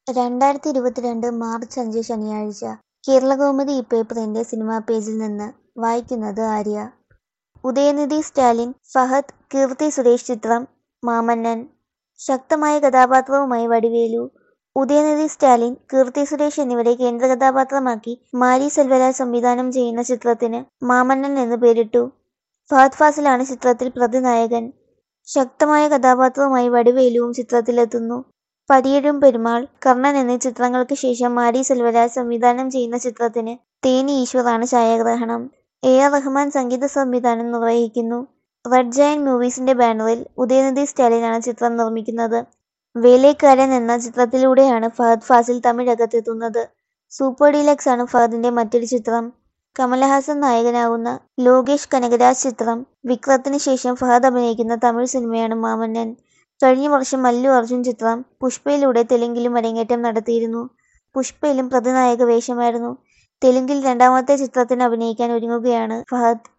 രണ്ടായിരത്തി ഇരുപത്തിരണ്ട് മാർച്ച് അഞ്ച് ശനിയാഴ്ച കേരളകൗമുദി ഇപ്പേപ്പറിന്റെ സിനിമാ പേജിൽ നിന്ന് വായിക്കുന്നത് ആര്യ ഉദയനിധി സ്റ്റാലിൻ ഫഹദ് കീർത്തി സുരേഷ് ചിത്രം മാമന്നൻ ശക്തമായ കഥാപാത്രവുമായി വടിവേലു ഉദയനിധി സ്റ്റാലിൻ കീർത്തി സുരേഷ് എന്നിവരെ കേന്ദ്ര കഥാപാത്രമാക്കി മാരി സെൽവരാജ് സംവിധാനം ചെയ്യുന്ന ചിത്രത്തിന് മാമന്നൻ എന്ന് പേരിട്ടു ഫഹദ് ഫാസിലാണ് ചിത്രത്തിൽ പ്രതിനായകൻ ശക്തമായ കഥാപാത്രവുമായി വടിവേലുവും ചിത്രത്തിലെത്തുന്നു പരിയഴും പെരുമാൾ കർണൻ എന്നീ ചിത്രങ്ങൾക്ക് ശേഷം മാരി സെൽവരാജ് സംവിധാനം ചെയ്യുന്ന ചിത്രത്തിന് തേനി ഈശ്വറാണ് ഛായാഗ്രഹണം എ ആർ റഹ്മാൻ സംഗീത സംവിധാനം നിർവഹിക്കുന്നു റെഡ് ജയൻ മൂവീസിന്റെ ബാനറിൽ ഉദയനിധി സ്റ്റാലിനാണ് ചിത്രം നിർമ്മിക്കുന്നത് വേലൈക്കാരൻ എന്ന ചിത്രത്തിലൂടെയാണ് ഫഹദ് ഫാസിൽ തമിഴകത്തെത്തുന്നത് സൂപ്പർ ഡീലക്സ് ആണ് ഫഹദിന്റെ മറ്റൊരു ചിത്രം കമലഹാസൻ നായകനാകുന്ന ലോകേഷ് കനകരാജ് ചിത്രം വിക്രത്തിന് ശേഷം ഫഹദ് അഭിനയിക്കുന്ന തമിഴ് സിനിമയാണ് മാമന്നൻ കഴിഞ്ഞ വർഷം അല്ലു അർജുൻ ചിത്രം പുഷ്പയിലൂടെ തെലുങ്കിലും അരങ്ങേറ്റം നടത്തിയിരുന്നു പുഷ്പയിലും പ്രതിനായക വേഷമായിരുന്നു തെലുങ്കിൽ രണ്ടാമത്തെ ചിത്രത്തിന് അഭിനയിക്കാൻ ഒരുങ്ങുകയാണ് ഫഹദ്